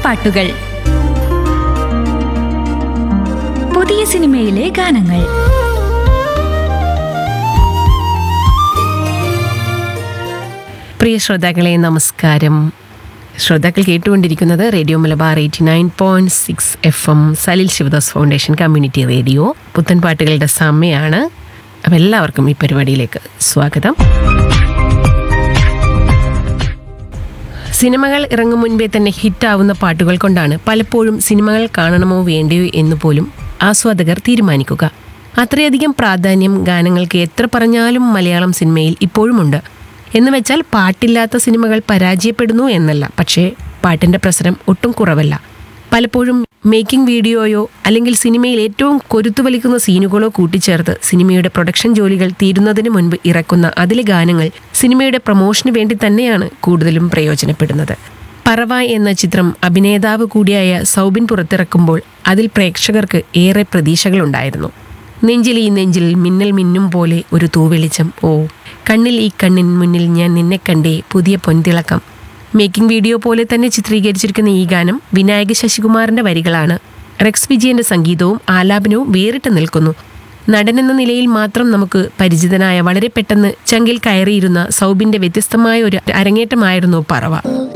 പാട്ടുകൾ പുതിയ സിനിമയിലെ ഗാനങ്ങൾ പ്രിയ ശ്രോതാക്കളെ നമസ്കാരം ശ്രോതാക്കൾ കേട്ടുകൊണ്ടിരിക്കുന്നത് radio Malabar eighty nine point six F M Salil Sivadas foundation community radio പുത്തൻ പാട്ടുകളുടെ സമയമാണ് അപ്പം എല്ലാവർക്കും ഈ പരിപാടിയിലേക്ക് സ്വാഗതം സിനിമകൾ ഇറങ്ങും മുൻപേ തന്നെ ഹിറ്റാവുന്ന പാട്ടുകൾ കൊണ്ടാണ് പലപ്പോഴും സിനിമകൾ കാണണമോ വേണ്ടയോ എന്ന് പോലും ആസ്വാദകർ തീരുമാനിക്കുക അത്രയധികം പ്രാധാന്യം ഗാനങ്ങൾക്ക് എത്ര പറഞ്ഞാലും മലയാളം സിനിമയിൽ ഇപ്പോഴുമുണ്ട് എന്ന് വെച്ചാൽ പാട്ടില്ലാത്ത സിനിമകൾ പരാജയപ്പെടുന്നു എന്നല്ല പക്ഷേ പാട്ടിന്റെ പ്രസരം ഒട്ടും കുറവല്ല പലപ്പോഴും മേക്കിംഗ് വീഡിയോയോ അല്ലെങ്കിൽ സിനിമയിൽ ഏറ്റവും കൊരുത്തു വലിക്കുന്ന സീനുകളോ കൂട്ടിച്ചേർത്ത് സിനിമയുടെ പ്രൊഡക്ഷൻ ജോലികൾ തീരുന്നതിന് മുൻപ് ഇറക്കുന്ന അതിലെ ഗാനങ്ങൾ സിനിമയുടെ പ്രൊമോഷന് വേണ്ടി തന്നെയാണ് കൂടുതലും പ്രയോജനപ്പെടുന്നത് പറവ എന്ന ചിത്രം അഭിനേതാവ് കൂടിയായ സൗബിൻ പുറത്തിറക്കുമ്പോൾ അതിൽ പ്രേക്ഷകർക്ക് ഏറെ പ്രതീക്ഷകളുണ്ടായിരുന്നു നെഞ്ചിൽ ഈ നെഞ്ചിൽ മിന്നൽ മിന്നും പോലെ ഒരു തൂവെളിച്ചം ഓ കണ്ണിൽ ഈ കണ്ണിൻ മുന്നിൽ ഞാൻ നിന്നെ കണ്ടേ പുതിയ പൊൻതിളക്കം മേക്കിംഗ് വീഡിയോ പോലെ തന്നെ ചിത്രീകരിച്ചിരിക്കുന്ന ഈ ഗാനം വിനായക ശശികുമാറിന്റെ വരികളാണ് റെക്സ് വിജയന്റെ സംഗീതവും ആലാപനവും വേറിട്ട് നിൽക്കുന്നു നടൻ എന്ന നിലയിൽ മാത്രം നമുക്ക് പരിചിതനായ വളരെ പെട്ടെന്ന് ചങ്കിൽ കയറിയിരുന്ന സൗബിന്റെ വ്യത്യസ്തമായ ഒരു അരങ്ങേറ്റമായിരുന്നു പറവ